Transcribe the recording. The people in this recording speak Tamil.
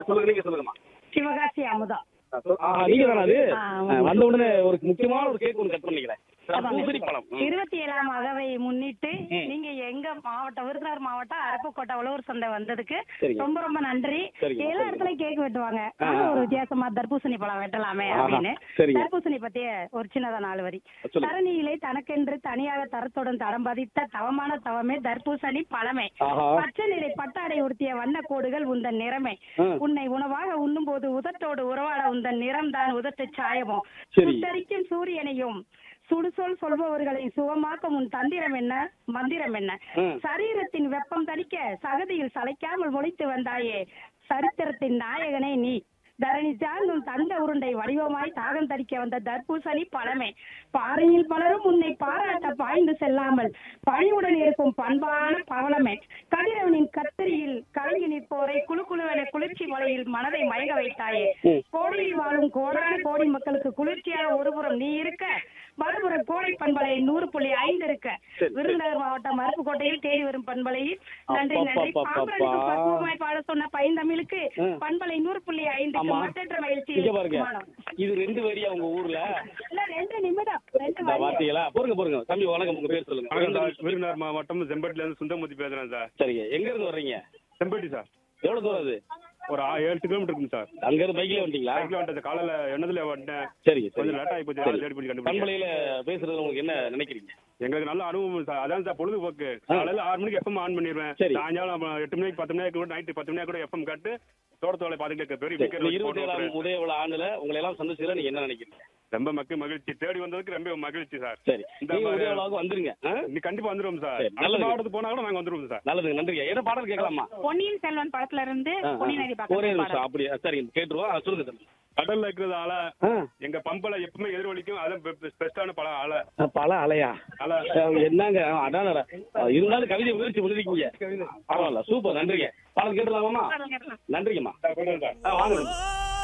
சொல்லுங்க நீங்க சொல்லுங்கம்மா சிவகாசி அமுதா ஆ, நீங்க தானே அது ஆ, ஆ, வந்த உடனே ஒரு முக்கியமான ஒரு கேக் ஒன்று கட் பண்ணிக்கிறேன் பூசணி பழம் ம். இருபத்தி ஏழாம் அகவை முன்னிட்டு ம். நீங்க எங்க மாவட்டம் விருதுநகர் மாவட்டம் அருப்புக்கோட்டை உழவர் சந்தை வந்ததுக்கு சரிங்க. ரொம்ப ரொம்ப நன்றி சரிங்க, எல்லா சரிங்க. இடத்துலயும் கேக் வெட்டுவாங்க ஆ, ஆனா ஆ. ஒரு வித்தியாசமா தர்பூசணி பழம் வெட்டலாமே ஆஹா, அப்படின்னு சரிங்க. தர்பூசணி பத்திய ஒரு சின்னதா நாலு வரி சொல்லுங்க. தரணியிலே தனக்கென்று தனியாக தரத்துடன் தடம் பதித்த தவமான தவமே தர்பூசணி பழமே ஆஹா. பச்சை நிலை பட்டாடை உடுத்திய வண்ண கோடுகள் உந்தன் நிறமே ஆ. உன்னை உணவாக உண்ணும் போது உதட்டோடு உறவாட உந்தன் நிறம் தான் உதட்டு சாயமோ சரி. சுட்டரிக்கும் சூரியனையும் சுடுசொல் சொல்பவர்களை சுகமாக்கும் உன் தந்திரம் என்ன மந்திரம் என்ன ம். சரீரத்தின் வெப்பம் தணிக்க சகதியில் சளைக்காமல் முளைத்து வந்தாயே சரித்திரத்தின் நாயகனே நீ தரணி சார்ந்தும் தந்த உருண்டை வடிவமாய் தாகம் தரிக்க வந்த தர்பூசணி பழமே பாறையில் பலரும் உன்னை பாராட்ட பாய்ந்து செல்லாமல் பணிவுடன் இருக்கும் பண்பான பவளமே கதிரவனின் கத்தரியில் கலங்கி நிற்போரை குழு குழுவென குளிர்ச்சி மலையில் மனதை மயங்க வைத்தாயே ம். கோடியில் வாழும் கோடான கோடி மக்களுக்கு குளிர்ச்சியாக ஒருபுறம் நீ இருக்க மறுபுறம் கோடை பண்பலை நூறு புள்ளி ஐந்து இருக்க சரி. விருதுநகர் மாவட்டம் அருப்புக்கோட்டையில் தேடி வரும் பண்பலையில் நன்றி நன்றி அப்பப்பப்பப்பா. பாம்பரனுக்கு பக்குவமாய் பாட சொன்ன பைந்தமிழுக்கு ம். பண்பலை நூறு புள்ளி ஐந்துக்கு ஆமா மற்றற்ற மகிழ்ச்சி இங்க பாருங்க மானம். இது ரெண்டு வரியா உங்க ஊர்ல இல்ல, ரெண்டு நிமிடம் ரெண்டு இந்த வரி. பாத்தீங்களா பொறுங்க பொறுங்க தம்பி வணக்கம் உங்க பேர் வணக்கம் சொல்லுங்க சார் விருதுநகர் மாவட்டம் செம்பட்டில இருந்து சுந்தரமூர்த்தி பேசுறேன் சார் சரிங்க எங்க இருந்து வர்றீங்க செம்பட்டி சார் எவ்வளவு தூரம் அது ஒரு ஆ- ஏழு கிலோமீட்டர் இருக்குங்க சார் அங்க இருந்து பைக்ல வந்துட்டீங்களா பைக்ல வந்துட்டு காலையில எண்ணதுல வந்துட்டேன் சரிங்க சரி கொஞ்சம் லேட் ஆகி போச்சு சரி. தேடி பிடிச்சி கண்டுபிடிச்சேன் பண்பலையில பேசுறது உங்களுக்கு என்ன நினைக்கிறீங்க எங்களுக்கு நல்ல அனுபவம் சார் அதான் சார் பொழுதுபோக்கு காலையில ஆறு மணிக்கு எஃப்எம் ஆன் பண்ணிடுவேன் சரி. சாயங்காலம் அப்புறம் எட்டு மணிக்கு பத்து மணிக்கு கூட நைட்டு பத்து மணிக்கு கூட எஃப்எம் காட்டு தோட்டத்து வேலை பார்த்துட்டு பெரிய சரி, speaker இந்த வச்சு இருபத்தி போட்டு ஏழாம் விட்டுறேன். உதய விழா ஆண்டுல உங்களை எல்லாம் சந்திச்சதுல நீங்க என்ன நினைக்கிறீங்க ரொம்ப மக்கள் மகிழ்ச்சி தேடி வந்ததுக்கு ரொம்ப மகிழ்ச்சி சார் சரி இந்த நீங்க மாதிரி- உதய விழாவுக்கு வந்துருங்க ஆ? நீ கண்டிப்பா வந்துருவோம் சார் சரி, நல்ல நல்லது. மாவட்டத்துக்கு போனா கூட நாங்க வந்துருவோம் சார் நல்லது நன்றிங்க என்ன பாடல் கேட்கலாமா பொன்னியின் செல்வன் படத்துல இருந்து ஆ, ஆ. பொன்னி நதி ஒரே பக்கம் நிமிஷம் அப்படியா சரிங்க கேட்டுருவோம் ஆ, சொல்லுங்க தம்பி கடல்ல இருக்கிறதால ஆ, எங்க பம்பல எப்பவுமே எதிரொலிக்கும் அதான் பெஸ்டான பல ஆள பல அலையா அலை அஹ் என்னங்க அதான் இருந்தாலும் கவிதை முயற்சி பண்ணிருக்கீங்க பரவாயில்ல சூப்பர் நன்றிங்க பாடல் கேட்டுலாமா நன்றிங்கம்மா சார் ஆ, வாங்க